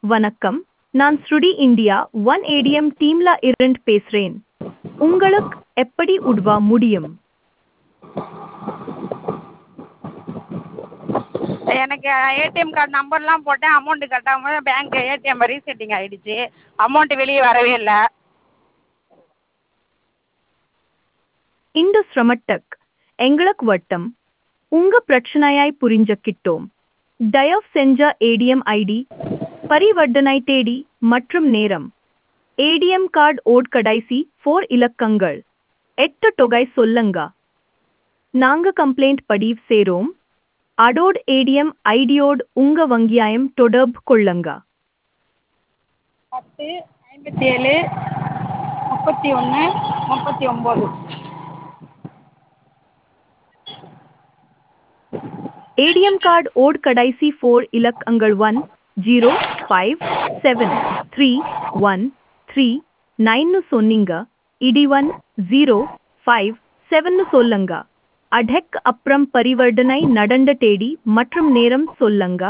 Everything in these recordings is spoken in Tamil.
வணக்கம் நான் ஸ்ருடி இந்தியா ஒன் ஏடிஎம் டீம்ல இருந்து பேசுறேன் உங்களுக்கு எப்படி உதவ முடியும் எனக்கு ஏடிஎம் கார்டு நம்பர்லாம் போட்டேன் அமௌண்ட் கட்டாமல் பேங்க் ஏடிஎம் ரீசெட்டிங் ஆகிடுச்சு அமௌண்ட் வெளியே வரவே இல்லை இந்த சிரமட்டக் எங்களுக்கு வட்டம் உங்க பிரச்சனையாய் புரிஞ்சுக்கிட்டோம் தயவு செஞ்ச ஏடிஎம் ஐடி பரிவர்த்தனை தேதி மற்றும் நேரம் ஏடிஎம் கார்டு ஓட் கடைசி ஃபோர் இலக்கங்கள் எட்டு தொகை சொல்லுங்க நாங்க கம்ப்ளைண்ட் பதிவு சேரோம் அடோட் ஏடிஎம் ஐடியோடு உங்க வங்கியாயம் தொடர்பு கொள்ளுங்க பத்து ஐம்பத்தி ஏழு முப்பத்தி ஒன்று முப்பத்தி ஒம்பது ஏடிஎம் கார்டு ஓட் கடைசி ஃபோர் இலக்கங்கள் one zero five seven three one three நைன்னு சொன்னீங்க இடி ஒன் ஜீரோ ஃபைவ் செவன்னு சொல்லுங்க அடெக் அப்புறம் பரிவர்த்தனை நடந்த தேதி மற்றும் நேரம் சொல்லுங்க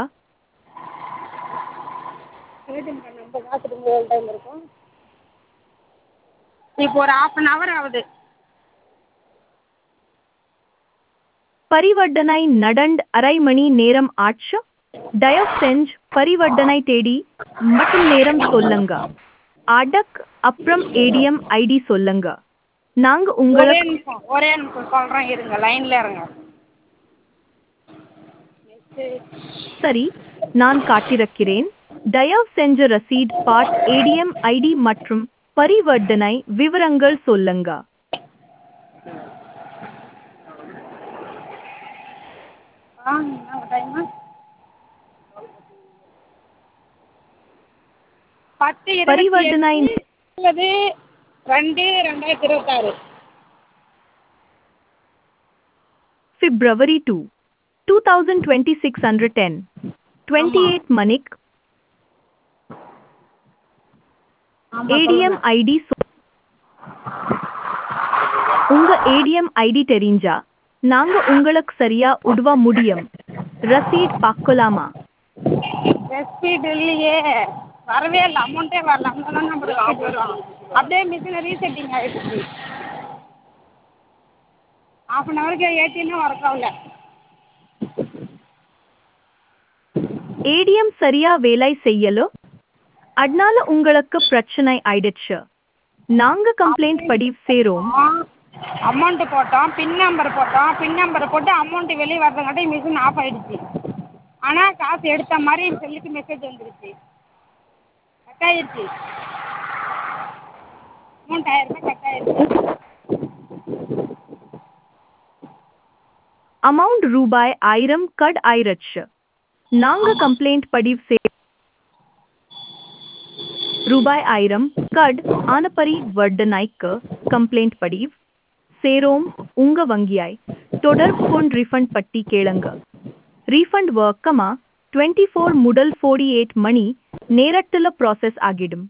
ஏடிஎம் கார்டு நம்பர் பார்த்துட்டு எவ்வளோ டைம் இருக்கும் இப்போ ஒரு ஹாஃப் அன் ஹவர் ஆகுது பரிவர்த்தனை நடந்த அரை மணி நேரம் ஆச்சு தயவு செஞ்சு பரிவர்த்தனை தேதி மற்றும் நேரம் சொல்லுங்க அடக் அப்புறம் ஏடிஎம் ஐடி சொல்லுங்க நாங்க ஒரே உங்களுக்கு நிமிஷம் ஒரே நிமிஷம் சொல்கிறேன் இருங்க லைனில் இருங்க சரி நான் காட்டிருக்கிறேன் தயவு செஞ்ச ரசீட் பார்ட் ஏடிஎம் ஐடி மற்றும் பரிவர்த்தனை விவரங்கள் சொல்லுங்க ஆ என்னங்க டைமு பத்து இருபத்தி பரிவர்த்தனை எட்டு, இருபது ரெண்டு ரெண்டாயிரத்தி இருபத்தாறு February 2, 2610, 28 Manik, ADM ID சொ- உங்க ஏடிஎம் ஐடி தெரிஞ்சா நாங்க உங்களுக்கு சரியா உதவ முடியும் ரசீட் பார்க்கலாமா ரெஸ்பீட் இல்லையே வரவே இல்லை அமௌண்ட்டே வரல அங்கே தான் நம்ம ரெஸ்பீட் வரும் அப்படியே மிஷினை ரீசெட்டிங் ஆகிடுச்சு ஹாஃப் அன் ஹவருக்கு ஏடிஎம்மே ஒர்க் ஆகல ஏடிஎம் சரியா வேலை செய்யல அதனால உங்களுக்கு பிரச்சனை ஆயிடுச்சு நாங்க கம்ப்ளைண்ட் பதிவு சேரோம் அமௌண்ட்டு போட்டோம் பின் நம்பர் போட்டோம் பின் நம்பரை போட்டு அமௌண்ட்டு வெளியே வரதுங்காட்டி மிஷின் ஆஃப் ஆகிடுச்சு ஆனால் காசு எடுத்த மாதிரி செல்லுக்கு மெசேஜ் வந்துருச்சு கட் ஆயிடுச்சு அமௌண்ட் ஆயிரம் ரூபாய் கட் ஆயிடுச்சு அமௌண்ட் ரூபாய் ஆயிரம் கட் ஆயிருச்சு நாங்க கம்ப்ளைண்ட் பதிவு சே ரூபாய் ஆயிரம் கட் ஆன பரிவர்த்தனைக்கு கம்ப்ளைண்ட் பதிவு சேரோம் உங்க வங்கியாய் தொடர்பு கொண்டு ரீஃபண்ட் பட்டி கேளுங்க ரீஃபண்ட் வழக்கமா டுவெண்ட்டி ஃபோர் முதல் ஃபோர்டி எயிட் மணி நேரத்தில் ப்ராசஸ் ஆகிடும்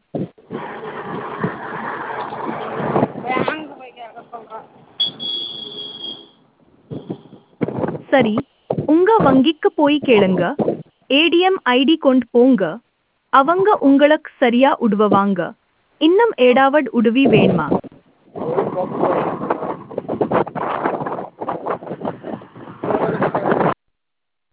பேங்க் போய் கேட்க சொல்கிறேன் சரி உங்க வங்கிக்கு போய் கேளுங்க ஏடிஎம் ஐடி கொண்டு போங்க அவங்க உங்களுக்கு சரியா உதவுவாங்க இன்னும் ஏடாவது உதவி வேணுமா